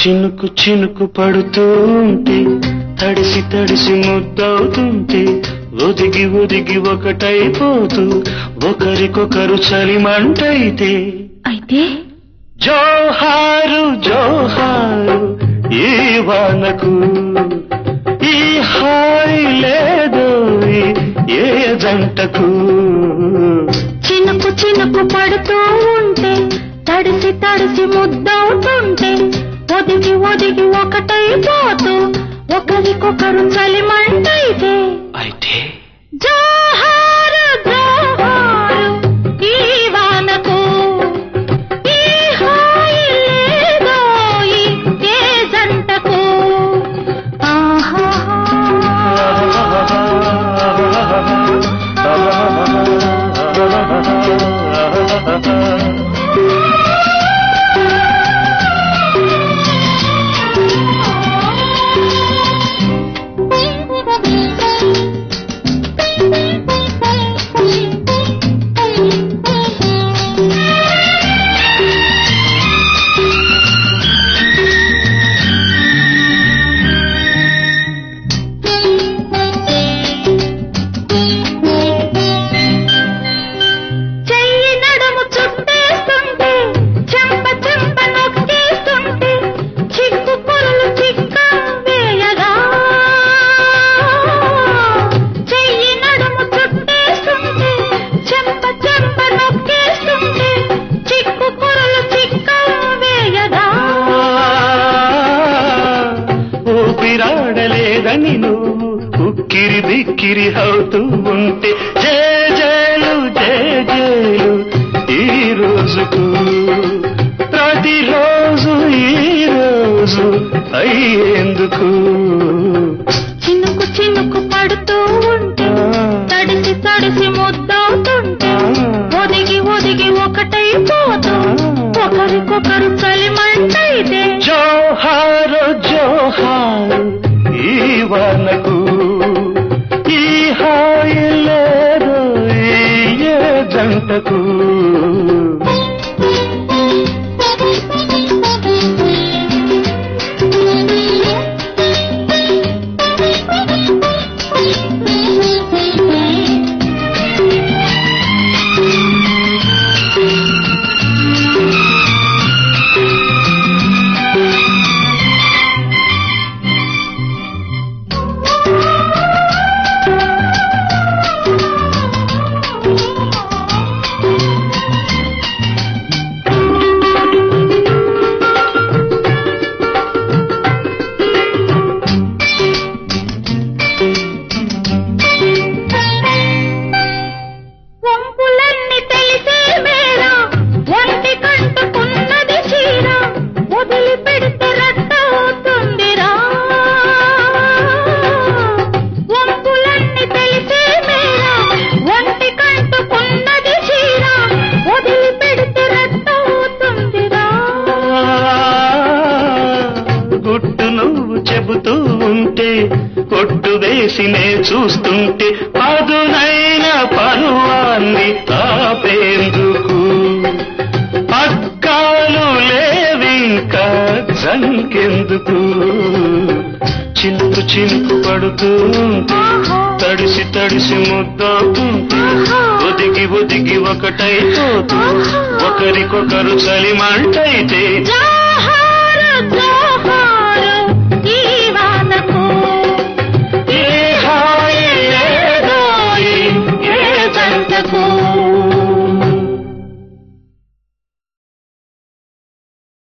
చినుకు చినుకు పడుతూ ఉంటే తడిసి తడిసి ముద్దవుతుంటే ఒదిగి ఒదిగి ఒకటైపోతూ ఒకరికొకరు చలిమంటైతే అయితే జోహారు జోహారు ఈ వానకు ఈ హాయి లేదు ఏ జంటకు చినుకు చినుకు పడుతూ ఉంటే తడిసి తడిసి ముద్దవుతుంటే ఒదిగి ఒదిగి ఒకటైపోతూ ఒకరికొకరు చలిమంటైతే అయితే జోహారు జోహారు ఈ వానకు ఈ హాయి లేదోయి ఏ జంటకు చెయ్యి నడుము చుట్టేస్తుంటే చెంప చెంప నొక్కేస్తుంటే చిక్కు పొరలు చిక్క వేయగా చెయ్యి నడుము చుట్టేస్తుంటే చెంప చెంప నొక్కేస్తుంటే చిక్కు పొరలు చిక్క వేయగా ఊపిరాడలేదని నువ్వు ఉక్కిరి బిక్కిరి అవుతూ ఉంటే జే జేలు జే జేలు ఈ రోజుకు ప్రతిరోజు ఈ రోజు అయ్యేందుకు చినుకు చినుకు పడుతూ ఉంటే తడిసి తడిసి ముద్దవుతుంటే ఒదిగి ఒదిగి ఒకటైపోతూ ఒకరికొకరు చలిమంటైతే జోహారు జోహారు ఈ వానకు ఈ హాయి లేదు ఈ ఏ జంటకు వంపులన్నీ తెలిసే మేర ఒంటి కంటుకున్నది చీర వదిలి పెడితే రట్టవుతుందిరా వంపులన్నీ తెలిసే మేర ఒంటి కంటుకున్నది చీర వదిలి పెడితే రట్టవుతుందిరా గుట్టు నువ్వు చెబుతూ ఉంటే కొట్టు వేసినే చూస్తుంటే పదునైన పనువాన్ని ఆపేందుకు పక్కాలు లేవింకా జంకెందుకు చినుకు చినుకు పడుతూ ఉంటే తడిసి తడిసి ముద్దవుతుంటే ఒదిగి ఒదిగి ఒకటైపోతూ ఒకరికొకరు చలిమంటైతే జోహారు జోహారు